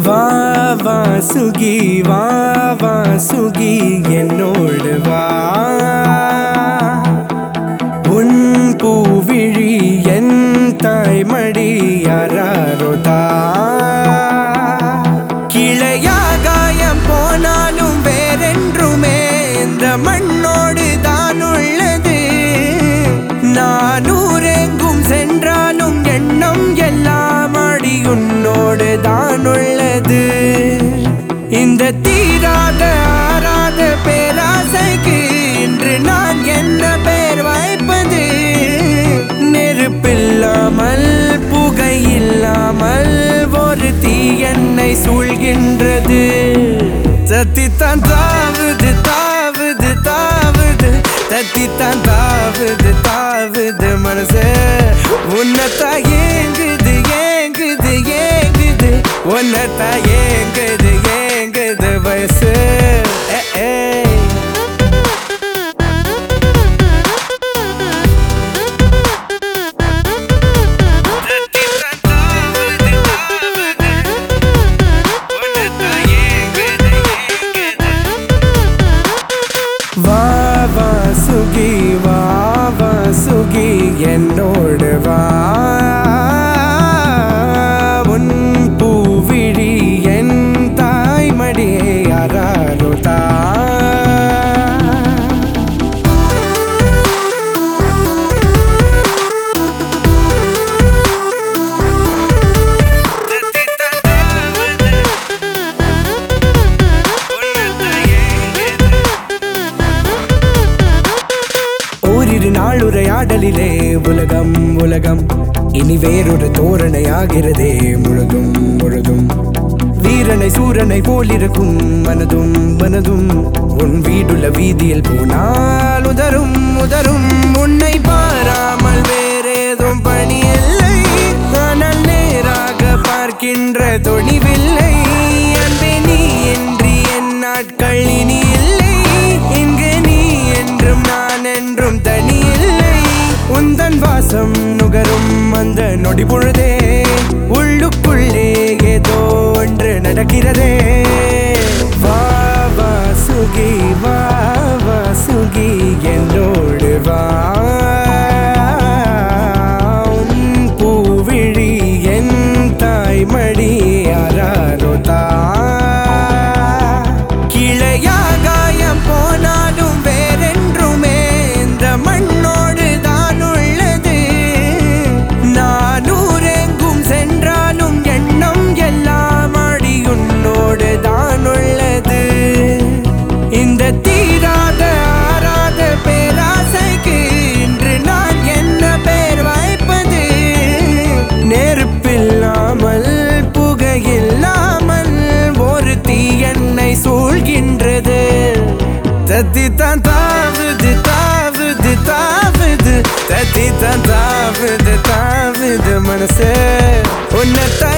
வா வா சுகி வா வா சுகி என்னோடு வா உன் பூவிழி என் தாய்மடி யாரோதா கிளையாகாயம் போனாலும் வேறென்றுமே இந்த மண்ணோடு தான் உள்ளது நான் ஊரெங்கும் சென்றாலும் எண்ணம் எல்லாம் அடி உன்னோடு தான் உள்ளது இந்த தீராத ஆறாத பேராசைக்கு இன்று நான் என்ன பேர் வைப்பது நெருப்பில்லாமல் புகை இல்லாமல் ஒரு தீ என்னை சூழ்கின்றது தத்தித்தான் தாவுது தாவுது தாவுது தத்தித்தான் தாவுது தாவுது மனசு உன்னத்தான் ஏங்குது ஏங்குது ஏங்குது உன்னத்தான் ஏங்குது ஏங்குது வயசு ஏ, ஏய் வா வா சுகி வா வா சுகி என்னோடு வா உன் பூவிழி என் தாய்மடியே யாரோதா ஓரிரு நாள் உரையாடலிலே உலகம் உலகம் இனி வேறொரு தோரணையாகிறதே முழுதும் முழுதும் வீரனை சூரனை போலிருக்கும் மனதும் மனதும் உன் வீடுள்ள வீதியில் போனால் உதரும் உதரும் உன்னை பாராமல் வேறேதும் பணி இல்லை ஆனால் நேராக பார்க்கின்ற துணிவில்லை அன்பே நீ இன்றி என் நாட்கள் இனி இல்லை இங்கு நீ என்றும் நான் என்றும் தனி இல்லை உந்தன் வாசம் நுகரும் அந்த நொடி பொழுதே உள்ளுக்குள்ளே ஏதோ ஒன்று நடக்கிறதே வா வா சுகி வா வா சுகி என்னோடு வா உன் பூவிழி என் தாய்மடி யாரோதா கிளையாகாயம் போனாலும் வேறென்றுமே இந்த மண்ணோடு தான் உள்ளது நான் ஊரெங்கும் சென்றாலும் எண்ணம் எல்லாம் அடி உன்னோடு தான் உள்ளது இந்த தீராத ஆறாத பேராசைக்கு இன்று நான் என்ன பேர் வைப்பது நெருப்பில்லாமல் புகையில்லாமல் ஒரு தீ என்னை சூழ்கின்றது தத்தித்தான் தாவுது தாவுது தாவுது தத்தித்தான் தாவுது தாவுது மனசு உன்னத்தான்